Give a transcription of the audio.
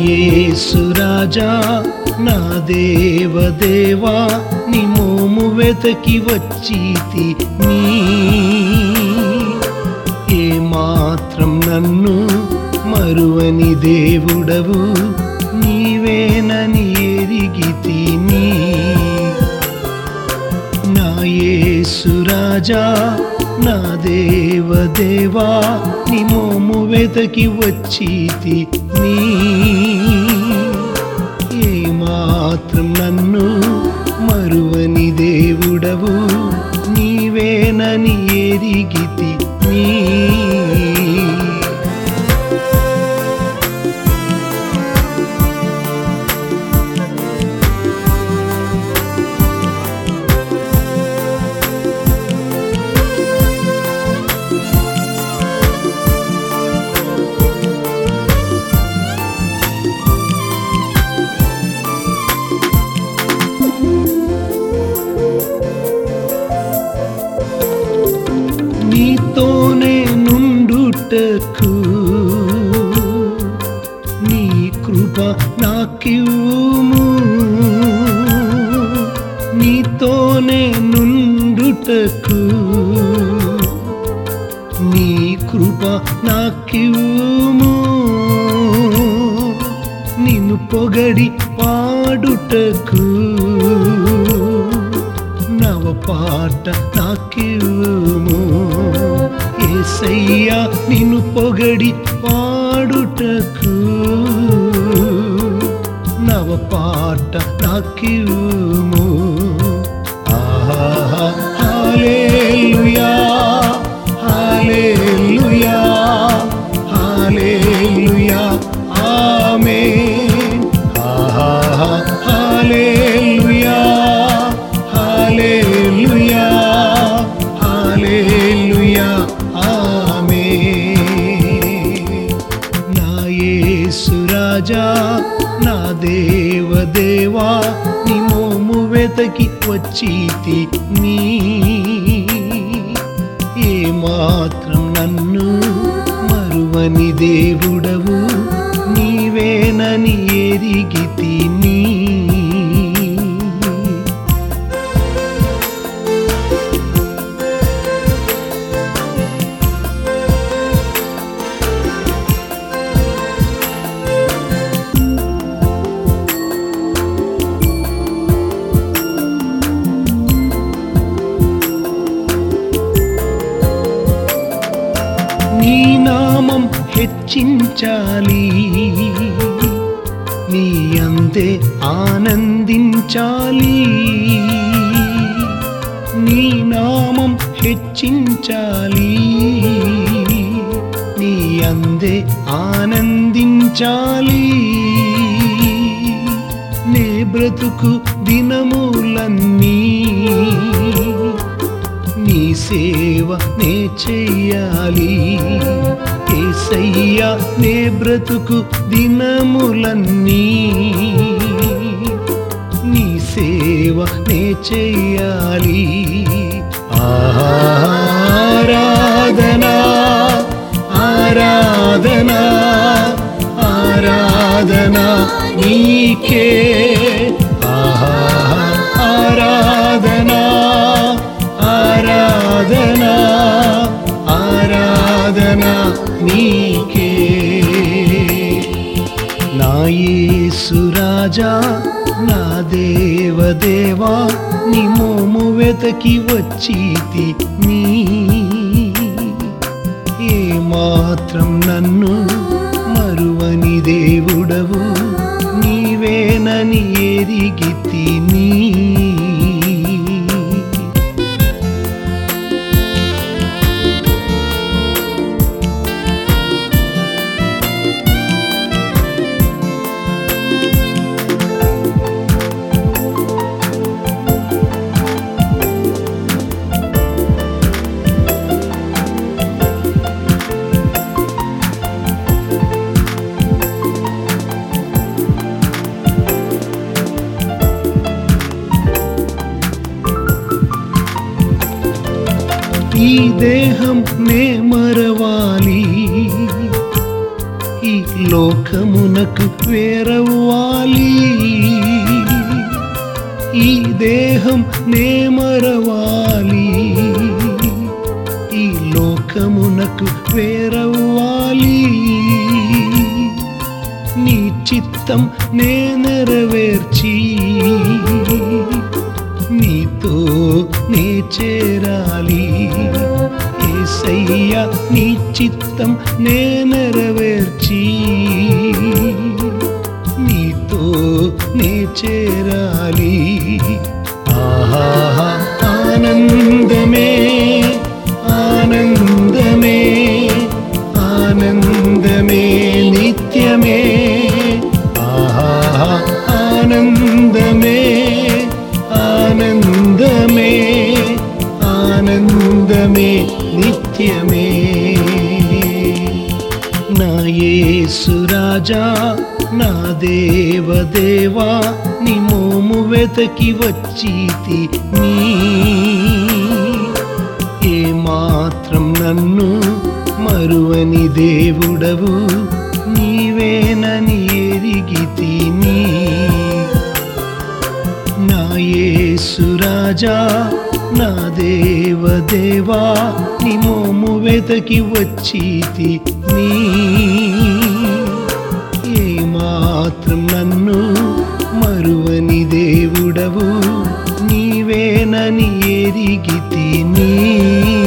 యేసు రాజా నా దేవ దేవా నీ మోము వెతకి వచ్చితి నీ ఏ మాత్రం నన్ను మరువని దేవుడవు నీవేనని ఎరిగితి నీ నా యేసు రాజా నా దేవ దేవా నీ మోము వెతకి వచ్చితి నీ ఏ మాత్రం నన్ను మరువని దేవుడవు నీవేనని ఎరిగితి నీ నీతోనే నుండుటకు నీ కృప నాకివ్వుము నీతోనే నుండుటకు నీ కృప నాకివ్వుము నిన్ను పొగడి పాడుటకు నవ పాట నాకివ్వుము ఏసయ్యా నిన్ను పొగడి పాడుటకు నవ పాట నాకివ్వుము ఆహా హల్లెలూయా హల్లెలూయా హల్లెలూయా ఆమేన్ ఆహా హల్లెలూయా హల్లెలూయా హల్లెలూయా ఆమేన్ నా యేసు రాజా నా దేవ దేవా నీ మోము వెతకి వచ్చితి నీ ఏ మాత్రం నన్ను మరువని దేవుడవు నీవేనని ఎరిగితి నీ నీ నామం హెచ్చించాలి నీ అందే ఆనందించాలి నీ నామం హెచ్చించాలి నీ అందే ఆనందించాలి నే బ్రతుకు దినములన్నీ నీ సేవ నే చెయ్యాలి ఏసయ్యా నే బ్రతుకు దినములన్నీ నీ సేవ నే చెయ్యాలి ఆరాధనా ఆరాధనా ఆరాధనా నీకే ఆహా ఆరాధనా ఆరాధనా ఆరాధనా నీకే నా యేసు రాజా నా దేవ దేవా నీ మోము వెతకి వచ్చితి నీ ఏ మాత్రం నన్ను మరువని దేవుడవు నీవేనని ఎరిగితి నీ ఈ దేహం నే మరవాలి ఈ లోకమునకు వేరవ్వాలి ఈ దేహం నే మరవాలి ఈ లోకమునకు వేరవ్వాలి నీ చిత్తం నే నెరవేర్చి నీతో నే చేరాలి ఏసయ్య నీ చిత్తం నే నెరవేర్చి నీతో నే చేరాలి ఆహా ఆనందమే ఆనందమే ఆనందమే నిత్యమే ఆహా ఆనందమే ఆనందమే ఆనందమే నిత్యమే నా యేసు రాజా నా దేవదేవా నీ మోము వెతకి వచ్చితి నీ ఏ మాత్రం నన్ను మరువని దేవుడవు నీవేనని ఎరిగితి నీ నా యేసు రాజా నా దేవదేవా నీ మోము వెతకి వచ్చితి నీ ఏ మాత్రం నన్ను మరువని దేవుడవు నీవేనని ఎరిగితి నీ